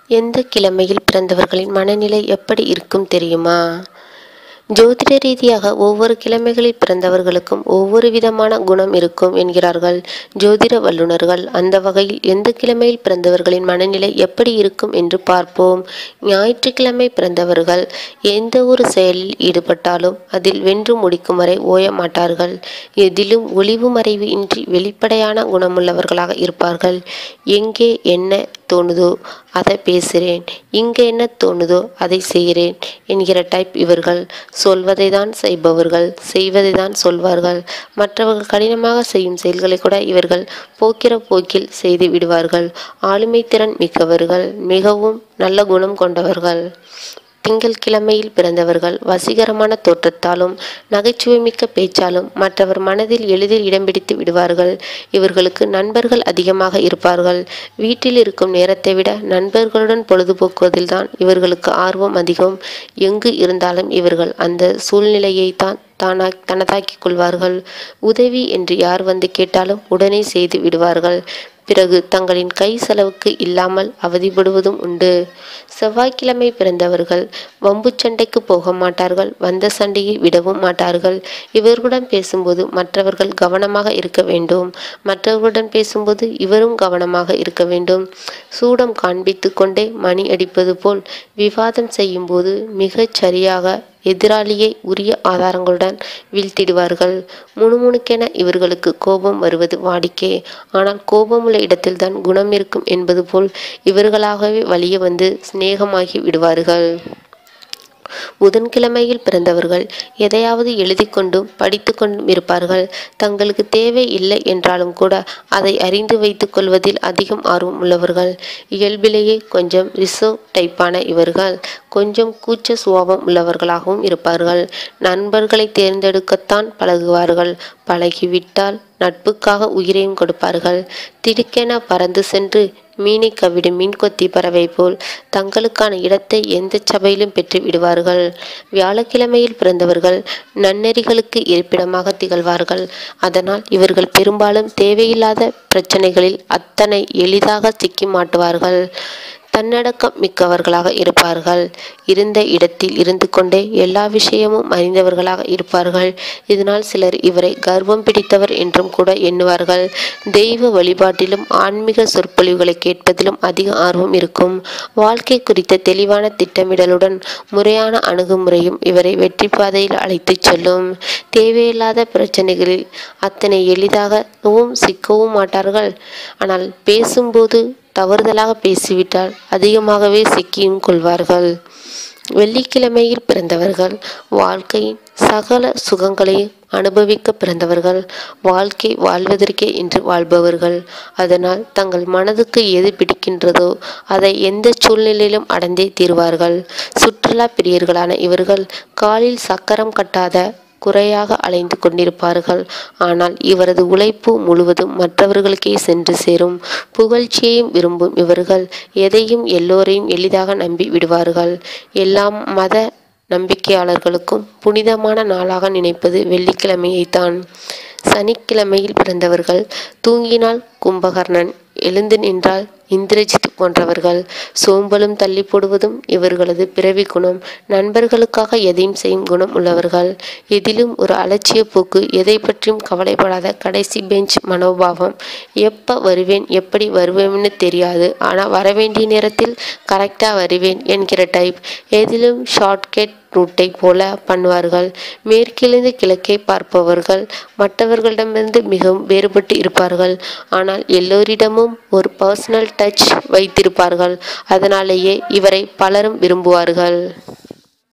எந்த கிழமையில் பிறந்தவர்களின் மனநிலை எப்படி இருக்கும் தெரியுமா ஜோதிட ரீதியாக ஒவ்வொரு கிழமைகளில் பிறந்தவர்களுக்கும் ஒவ்வொரு விதமான குணம் இருக்கும் என்கிறார்கள் ஜோதிட வல்லுநர்கள் அந்த வகையில் எந்த கிழமையில் பிறந்தவர்களின் மனநிலை எப்படி இருக்கும் என்று பார்ப்போம் ஞாயிற்றுக்கிழமை பிறந்தவர்கள் எந்த ஒரு செயலில் ஈடுபட்டாலும் அதில் வென்று முடிக்கும் வரை ஓய மாட்டார்கள் எதிலும் ஒளிவு மறைவு இன்றி வெளிப்படையான குணமுள்ளவர்களாக இருப்பார்கள் எங்கே என்ன தோணுதோ அதை பேசுகிறேன் இங்கே என்ன தோணுதோ அதை செய்கிறேன் என்கிற டைப் இவர்கள் சொல்வதை தான் செய்பவர்கள் செய்வதை தான் சொல்வார்கள் மற்றவர்கள் கடினமாக செய்யும் செயல்களை கூட இவர்கள் போக்கிற போக்கில் செய்து விடுவார்கள் ஆளுமை திறன் மிக்கவர்கள் மிகவும் நல்ல குணம் கொண்டவர்கள் திங்கள் கிழமையில் பிறந்தவர்கள் வசீகரமான தோற்றத்தாலும் நகைச்சுவை மிக்க பேச்சாலும் மற்றவர் மனதில் எளிதில் இடம் பிடித்து விடுவார்கள் இவர்களுக்கு நண்பர்கள் அதிகமாக இருப்பார்கள் வீட்டில் இருக்கும் நேரத்தை விட நண்பர்களுடன் பொழுதுபோக்குவதில்தான் இவர்களுக்கு ஆர்வம் அதிகம் எங்கு இருந்தாலும் இவர்கள் அந்த சூழ்நிலையை தான் தானா தனதாக்கிக் கொள்வார்கள் உதவி என்று யார் வந்து கேட்டாலும் உடனே செய்து விடுவார்கள் பிறகு தங்களின் கை செலவுக்கு இல்லாமல் அவதிப்படுவதும் உண்டு செவ்வாய்க்கிழமை பிறந்தவர்கள் வம்பு சண்டைக்கு போக மாட்டார்கள் வந்த சண்டையை விடவும் மாட்டார்கள் இவர்களுடன் பேசும்போது மற்றவர்கள் கவனமாக இருக்க வேண்டும் மற்றவர்களுடன் பேசும்போது இவரும் கவனமாக இருக்க வேண்டும் சூடம் காண்பித்து கொண்டே மணி அடிப்பது போல் விவாதம் செய்யும்போது மிகச் சரியாக எதிராளியை உரிய ஆதாரங்களுடன் வீழ்த்திடுவார்கள் முணுமுணுக்கென இவர்களுக்கு கோபம் வருவது வாடிக்கை ஆனால் கோபமுள்ள இடத்தில்தான் குணம் இருக்கும் என்பது போல் இவர்களாகவே வழிய வந்து சிநேகமாகி விடுவார்கள் புதன்கிழமையில் பிறந்தவர்கள் எதையாவது எழுதி கொண்டும் படித்து கொண்டும் இருப்பார்கள் தங்களுக்கு தேவை இல்லை என்றாலும் கூட அதை அறிந்து வைத்துக் கொள்வதில் அதிகம் ஆர்வம் உள்ளவர்கள் இயல்பிலேயே கொஞ்சம் ரிசர்வ் டைப்பான இவர்கள் கொஞ்சம் கூச்ச சுபாவம் உள்ளவர்களாகவும் இருப்பார்கள் நண்பர்களை தேர்ந்தெடுக்கத்தான் பழகுவார்கள் பழகிவிட்டால் நட்புக்காக உயிரையும் கொடுப்பார்கள் திடுக்கென பறந்து சென்று மீனை கவிடும் மீன்கொத்தி பறவை போல் தங்களுக்கான இடத்தை எந்த சபையிலும் பெற்று விடுவார்கள் வியாழக்கிழமையில் பிறந்தவர்கள் நன்னெறிகளுக்கு இருப்பிடமாக திகழ்வார்கள் அதனால் இவர்கள் பெரும்பாலும் தேவையில்லாத பிரச்சனைகளில் அத்தனை எளிதாக சிக்கி மாட்டுவார்கள் தன்னடக்கம் மிக்கவர்களாக இருப்பார்கள் இருந்த இடத்தில் இருந்து கொண்டே எல்லா விஷயமும் அறிந்தவர்களாக இருப்பார்கள் இதனால் சிலர் இவரை கர்வம் பிடித்தவர் என்றும் கூட எண்ணுவார்கள் தெய்வ வழிபாட்டிலும் ஆன்மீக சொற்பொழிவுகளை கேட்பதிலும் அதிக ஆர்வம் இருக்கும் வாழ்க்கை குறித்த தெளிவான திட்டமிடலுடன் முறையான அணுகுமுறையும் இவரை வெற்றி பாதையில் அழைத்துச் செல்லும் தேவையில்லாத பிரச்சனைகளில் அத்தனை எளிதாகவும் சிக்கவும் மாட்டார்கள் ஆனால் பேசும்போது தவறுதலாக பேசிவிட்டால் அதிகமாகவே சிக்கியும் கொள்வார்கள் வெள்ளிக்கிழமையில் பிறந்தவர்கள் வாழ்க்கையின் சகல சுகங்களையும் அனுபவிக்க பிறந்தவர்கள் வாழ்க்கை வாழ்வதற்கே என்று வாழ்பவர்கள் அதனால் தங்கள் மனதுக்கு எது பிடிக்கின்றதோ அதை எந்த சூழ்நிலையிலும் அடைந்தே தீர்வார்கள் சுற்றுலா பிரியர்களான இவர்கள் காலில் சக்கரம் கட்டாத குறையாக அலைந்து கொண்டிருப்பார்கள் ஆனால் இவரது உழைப்பு முழுவதும் மற்றவர்களுக்கே சென்று சேரும் புகழ்ச்சியையும் விரும்பும் இவர்கள் எதையும் எல்லோரையும் எளிதாக நம்பி விடுவார்கள் எல்லாம் மத நம்பிக்கையாளர்களுக்கும் புனிதமான நாளாக நினைப்பது வெள்ளிக்கிழமையைத்தான் சனிக்கிழமையில் பிறந்தவர்கள் தூங்கினால் கும்பகர்ணன் எழுந்து நின்றால் இந்திரஜித் போன்றவர்கள் சோம்பலும் தள்ளி போடுவதும் இவர்களது பிறவி குணம் நண்பர்களுக்காக எதையும் செய்யும் குணம் உள்ளவர்கள் எதிலும் ஒரு அலட்சிய போக்கு எதை பற்றியும் கவலைப்படாத கடைசி பெஞ்ச் மனோபாவம் எப்போ வருவேன் எப்படி வருவேன்னு தெரியாது ஆனால் வரவேண்டிய நேரத்தில் கரெக்டாக வருவேன் என்கிற டைப் எதிலும் ஷார்ட்கட் ரூட்டை போல பண்ணுவார்கள் மேற்கிலிருந்து கிழக்கே பார்ப்பவர்கள் மற்றவர்களிடமிருந்து மிகவும் வேறுபட்டு இருப்பார்கள் ஆனால் எல்லோரிடமும் ஒரு பர்சனல் டச் வைத்திருப்பார்கள் அதனாலேயே இவரை பலரும் விரும்புவார்கள்